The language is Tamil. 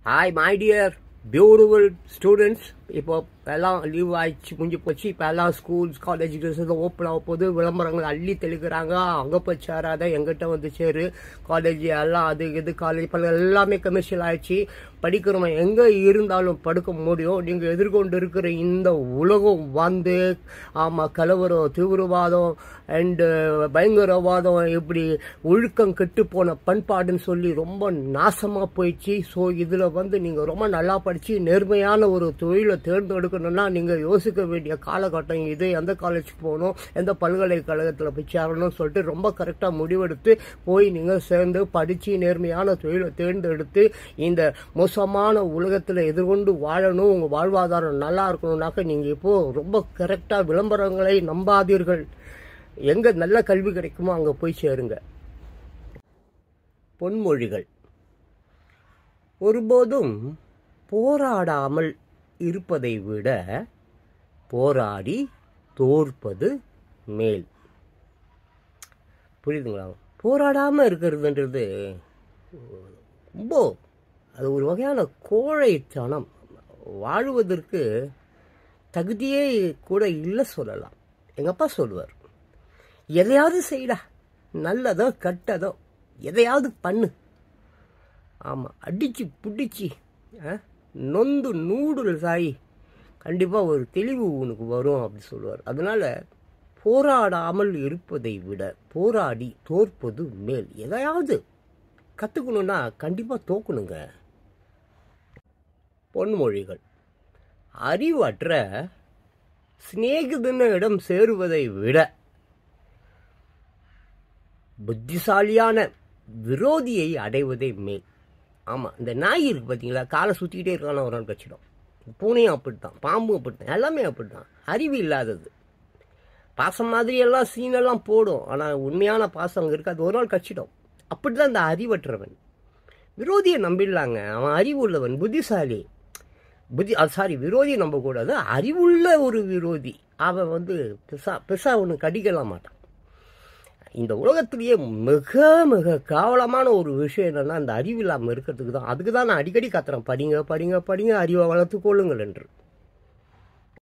hi my dear beautiful students இப்போ எல்லாம் லீவ் ஆயிடுச்சு முடிஞ்சு போச்சு இப்போ எல்லாம் ஸ்கூல்ஸ் காலேஜஸ் ஓப்பன் ஆக போகுது விளம்பரங்கள் அள்ளி தெளிக்கிறாங்க அங்கே போய் சேராத எங்கிட்ட வந்து சேரு காலேஜ் எல்லாம் அது இது காலேஜ் பல எல்லாமே கமர்ஷியல் ஆயிடுச்சு படிக்கிறவன் எங்கே இருந்தாலும் படுக்க முடியும் நீங்கள் எதிர்கொண்டு இருக்கிற இந்த உலகம் வந்து ஆமாம் கலவரம் தீவிரவாதம் அண்டு பயங்கரவாதம் இப்படி ஒழுக்கம் கெட்டு போன பண்பாடுன்னு சொல்லி ரொம்ப நாசமாக போயிடுச்சு ஸோ இதில் வந்து நீங்கள் ரொம்ப நல்லா படித்து நேர்மையான ஒரு தொழிலை தேர்ந்தெடுக்கணும்னா நீங்கள் யோசிக்க வேண்டிய காலகட்டம் இது எந்த காலேஜுக்கு போகணும் எந்த பல்கலைக்கழகத்தில் போய் சேரணும்னு சொல்லிட்டு ரொம்ப கரெக்டாக முடிவெடுத்து போய் நீங்கள் சேர்ந்து படித்து நேர்மையான தொழிலை தேர்ந்தெடுத்து இந்த மோசமான உலகத்தில் எதிர்கொண்டு வாழணும் உங்கள் வாழ்வாதாரம் நல்லா இருக்கணும்னாக்க நீங்கள் இப்போது ரொம்ப கரெக்டாக விளம்பரங்களை நம்பாதீர்கள் எங்கே நல்ல கல்வி கிடைக்குமோ அங்கே போய் சேருங்க பொன்மொழிகள் ஒருபோதும் போராடாமல் இருப்பதை விட போராடி தோற்பது மேல் புரியுதுங்களா போராடாமல் இருக்கிறதுன்றது ரொம்ப அது ஒரு வகையான கோழைத்தனம் வாழ்வதற்கு தகுதியே கூட இல்லை சொல்லலாம் எங்கள் அப்பா சொல்லுவார் எதையாவது செய்டா நல்லதோ கெட்டதோ எதையாவது பண்ணு ஆமாம் அடிச்சு பிடிச்சி நொந்து நூடுல்ஸ் ஆகி கண்டிப்பாக ஒரு தெளிவு உனக்கு வரும் அப்படி சொல்லுவார் அதனால் போராடாமல் இருப்பதை விட போராடி தோற்பது மேல் எதையாவது கற்றுக்கணுன்னா கண்டிப்பாக தோக்கணுங்க பொன்மொழிகள் அறிவற்ற சிநேகிதனிடம் சேருவதை விட புத்திசாலியான விரோதியை அடைவதே மேல் ஆமாம் இந்த நாய் இருக்கு பார்த்தீங்களா காலை சுற்றிக்கிட்டே இருக்கான ஒரு நாள் கச்சிடும் பூனையும் அப்படித்தான் பாம்பும் அப்படித்தான் எல்லாமே அப்படித்தான் அறிவு இல்லாதது பாசம் மாதிரி எல்லாம் சீனெல்லாம் போடும் ஆனால் உண்மையான பாசம் அங்கே இருக்காது ஒரு நாள் கச்சிடும் அப்படி தான் இந்த அறிவற்றவன் விரோதியை நம்பிடலாங்க அவன் அறிவு உள்ளவன் புத்திசாலி புத்தி அது சாரி விரோதியை நம்பக்கூடாது அறிவுள்ள ஒரு விரோதி அவன் வந்து பெருசா பெருசா ஒன்று கடிக்கலாம் மாட்டான் இந்த உலகத்திலேயே மிக மிக கேவலமான ஒரு விஷயம் என்னன்னா அந்த அறிவு இல்லாமல் இருக்கிறதுக்கு தான் அதுக்கு தான் நான் அடிக்கடி கத்துறேன் படிங்க படிங்க படிங்க அறிவை வளர்த்து கொள்ளுங்கள் என்று